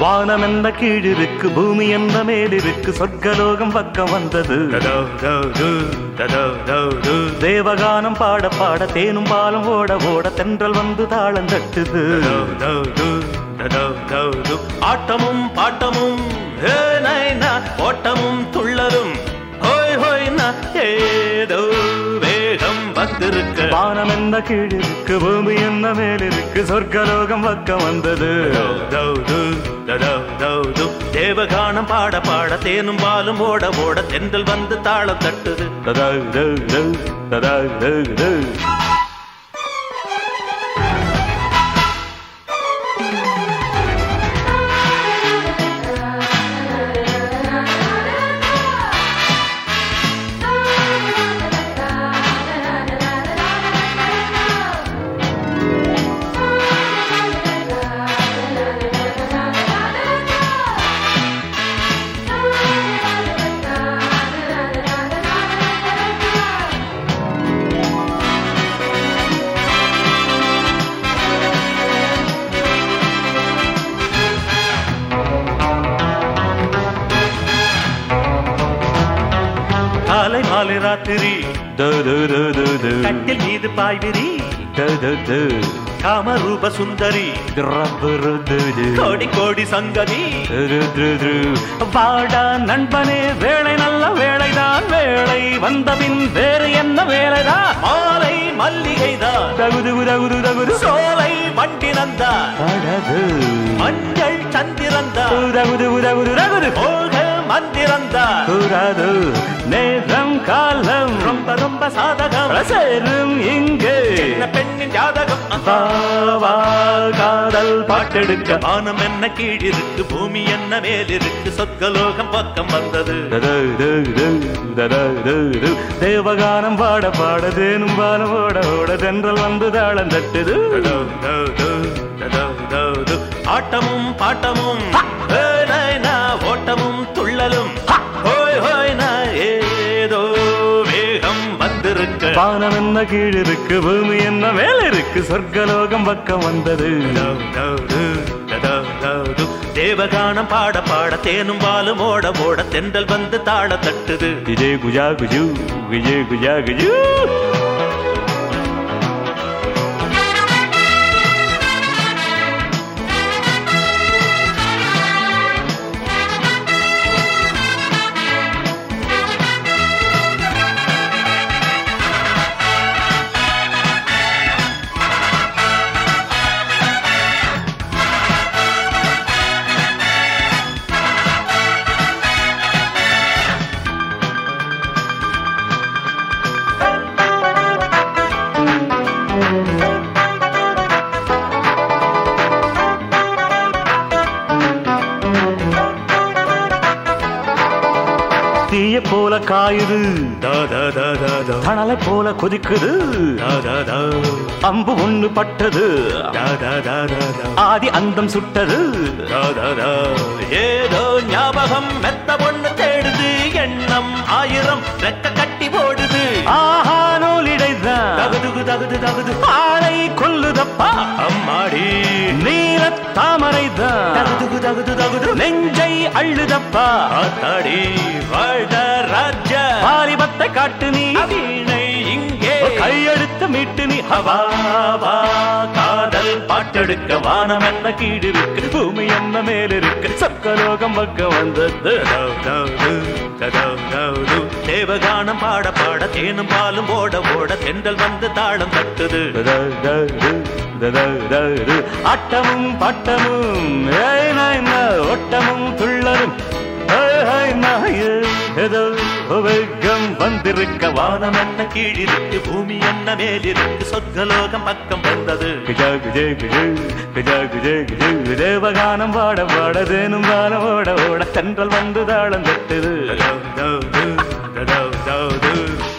வானம் என்ன கீழிருக்கு பூமி என்ன மேலிருக்கு சொர்க்கலோகம் பக்கம் வந்தது தேவகானம் பாட பாட தேனும் பாலும் ஓட ஓட தென்றல் வந்து தாளம் தட்டுது ஆட்டமும் பாட்டமும் ஹே நைனா ஓட்டமும் துள்ளலும் ஹோய் ஹோய்னா ஏதோ வேகம் வந்திருக்க வானம் என்ன கீழிருக்கு பூமி என்ன மேலிருக்கு சொர்க்கலோகம் பக்கம் வந்தது தேவகானம் பாட பாட தேனும் பாலும் ஓட ஓட தென்றல் வந்து தாளம் தட்டுது ததா து து, ததா து து. காலை மாலை ராத்திரி து து து து து. கட்டில் மீது பாய்விரி து து து. காமரூப சுந்தரி ரப்பு ரு து து. கோடி கோடி சங்கதி து து து து. வாடா நண்பனே வேலை நல்ல வேலைதான் வேலை வந்தபின் வேறு என்ன வேலைதான் மாலை மல்லிகைதான் தகுது தகுது தகுது சோலை வண்டினந்தான் அடது மஞ்சள் சந்திரந்தான் தகுது தகுது தகுது மோக மந்திரந்தான் கூடாது நேரம் காலம் ரொம்ப ரொம்ப சாதகம் சேரும் இங்கே சின்ன பெண்ணின் ஜாதகம் வா, வா, காதல் பாட்டெடுக்க வானம் என்ன கீழிருக்கு பூமி என்ன மேலிருக்கு சொர்க்கலோகம் பக்கம் வந்தது தது, து, து, தது, து, து. தேவகானம் பாட பாட தேனும் பாலம் ஓட ஓட தென்றல் வந்து தாளம் தட்டுது ததோ, தோ, தோ, ததோ, தோ, தோ. ஆட்டமும் பாட்டமும் ஏ, நைனா, ஓட்டமும் துள்ளலும் ஹோய் ஹோய் நா, ஏதோ வேகம் வந்திருக்க வானம் என்ன கீழ் இருக்கு பூமி என்ன மேல இருக்கு சொர்க்கலோகம் பக்கம் வந்தது தோ, தோ, தோ, ததோ, தோ, தோ. தேவகானம் பாட பாட தேனும் பாலும் ஓட ஓட தென்றல் வந்து தாள தட்டுது விஜய் குஜா குஜு விஜய் குஜா குஜு தீய போல காயுது தா, தா, தா, தா, தா. தணலை போல கொதிக்குது தா, தா, தா. அம்பு ஒண்ணு பட்டது தா, தா, தா, தா, தா. ஆதி அந்தம் சுட்டது தா, தா, தா. ஏதோ ஞாபகம் மெத்த பொண்ணு தேடுது எண்ணம் ஆயிரம் ரெக்க கட்டி போடுது ஆஹா நூலிடைதான் தகுதுகு தகுது தகுது ஆளை கொல்லுதப்பா அம்மாடி நீல தாமரைதான் தகுதுகு தகுது தகுது நெஞ்சை அள்ளுதப்பா ஆத்தாடி வாழ்த ராஜ வாலிபத்தை காட்டு நீ வீணை இங்கே கையெடுத்து மீட்டு நீ வா, வா, காதல் பாட்டெடுக்க வானம் என்ன கீடு இருக்கு பூமி என்ன மேல் இருக்கு சொர்க்கலோகம் பக்கம் வந்தது ததோ, தௌது, ததோ, தௌது. தேவகானம் பாட பாட தேனும் பாலும் ஓட ஓட தென்றல் வந்து தாளம் தட்டுது ததா, தது, ததா, தது. ஆட்டமும் பாட்டமும் ஏய் நாய் நா, ஓட்டமும் துள்ளலும் ஏய் ஹாய் நாய், ஏதோ வேகம் வந்திருக்க வானம் வானம் என்ன கீழிருக்கு பூமி என்ன மேலிருக்கு சொர்க்கலோகம் பக்கம் வந்தது குஜா குஜே குஜு குஜா குஜே குஜு தேவகானம் பாட பாட தேனும் பாலம் ஓட ஓட தென்றல் வந்து தாளம் தட்டுது ததோ, தௌது, ததோ, தௌது.